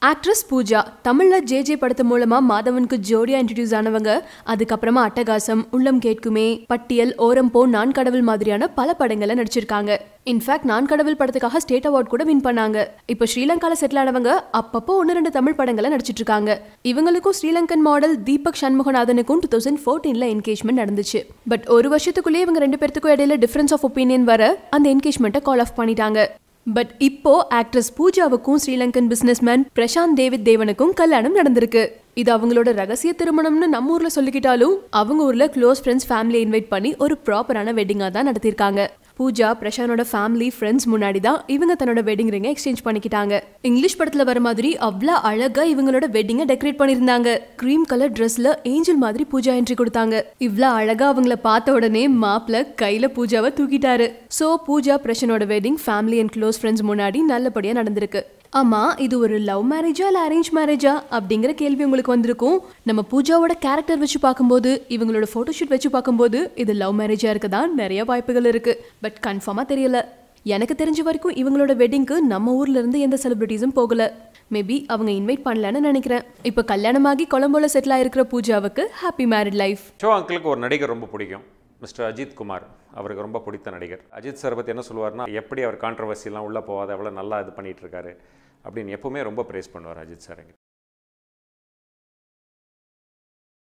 actress Pooja தமிழ்ல J J படத்து மூலமா மாதவனுக்கு ஜோடியா இன்ட்ரடியூஸ் ஆனவங்க அதுக்கப்புறமா அட்டகாசம் உள்ளம் கேட்குமே பட்டியல் ஓரம் போ நான் கடவுள் மாதிரியான பல படங்கள்ல நடிச்சிருக்காங்க இன்ஃபேக்ட் நான் கடவுள் படத்துக்காக ஸ்டேட் அவார்ட் கூட வின் பண்ணாங்க இப்போ ஸ்ரீலங்கால செட்டில் ஆனவங்க அப்பப்போ ஒன்று ரெண்டு தமிழ் படங்களை நடிச்சிட்டு இருக்காங்க இவங்களுக்கும் ஸ்ரீலங்கன் மாடல் தீபக் சண்முகநாதனுக்கும் டூ தௌசண்ட் ஃபோர்டீன்ல என்கேஜ்மெண்ட் நடந்துச்சு பட் ஒரு வருஷத்துக்குள்ளேயே இவங்க ரெண்டு பேர்த்துக்கும் இடையில டிஃபரன்ஸ் ஆஃப் ஒப்பீனியன் வர அந்த என்கேஜ்மெண்ட்டை கால் ஆஃப் பண்ணிட்டாங்க பட் இப்போ ஆக்ட்ரஸ் பூஜாவுக்கும் ஸ்ரீலங்கன் பிசினஸ்மேன் பிரசாந்த் தேவித் தேவனுக்கும் கல்யாணம் நடந்திருக்கு இது அவங்களோட ரகசிய திருமணம்னு நம்ம ஊர்ல சொல்லிக்கிட்டாலும் அவங்க ஊர்ல க்ளோஸ் ஃப்ரெண்ட்ஸ் ஃபேமிலியை இன்வைட் பண்ணி ஒரு ப்ராப்பரான வெட்டிங்கா தான் நடத்திருக்காங்க பூஜா பிரசானோட ஃபேமிலி ஃப்ரெண்ட்ஸ் முன்னாடி தான் இவங்க தன்னோட வெட்டிங் ரிங்கை எக்ஸ்சேஞ்ச் பண்ணிக்கிட்டாங்க இங்கிலீஷ் படத்துல வர மாதிரி அவ்வளோ அழகா இவங்களோட வெட்டிங்கை டெக்கரேட் பண்ணியிருந்தாங்க க்ரீம் கலர் ட்ரெஸ்ல ஏஞ்சல் மாதிரி பூஜா என்ட்ரி கொடுத்தாங்க இவ்வளோ அழகா அவங்கள பார்த்த உடனே மாப்பிள்ள கையில பூஜாவை தூக்கிட்டாரு சோ பூஜா பிரசனோட wedding family and close friends முன்னாடி நல்லபடியா நடந்திருக்கு ஆமா இது ஒரு லவ் மேரேஜா இல்ல அரேஞ்ச் மேரேஜா அப்படிங்கிற கேள்வி உங்களுக்கு வந்திருக்கும் நம்ம பூஜாவோட கேரக்டர் வச்சு பார்க்கும்போது இவங்களோட போட்டோஷூட் வச்சு பார்க்கும்போது இது லவ் மேரேஜா இருக்க தான் நிறைய வாய்ப்புகள் இருக்கு பட் கன்ஃபார்மா தெரியல எனக்கு தெரிஞ்ச வரைக்கும் இவங்களோட வெட்டிங்க்கு நம்ம ஊர்ல இருந்து எந்த செலிபிரிட்டிஸும் போகல மேபி அவங்க இன்வைட் பண்ணலன்னு நினைக்கிறேன் இப்போ கல்யாணமாகி கொலம்போல செட்டில் ஆயிருக்கிற பூஜாவுக்கு ஹாப்பி மேரிட் லைஃப் ஷோ அங்கிளுக்கு ஒரு நடிகர் ரொம்ப பிடிக்கும் மிஸ்டர் அஜித் குமார் அவருக்கு ரொம்ப பிடித்த நடிகர் அஜித் சார் பற்றி என்ன சொல்லுவார்னா எப்படி அவர் கான்ட்ரவர்சிலாம் உள்ளே போகாத எவ்வளோ நல்லா இது பண்ணிட்டு இருக்காரு அப்படின்னு எப்பவுமே ரொம்ப ப்ரேஸ் பண்ணுவார் அஜித் சார்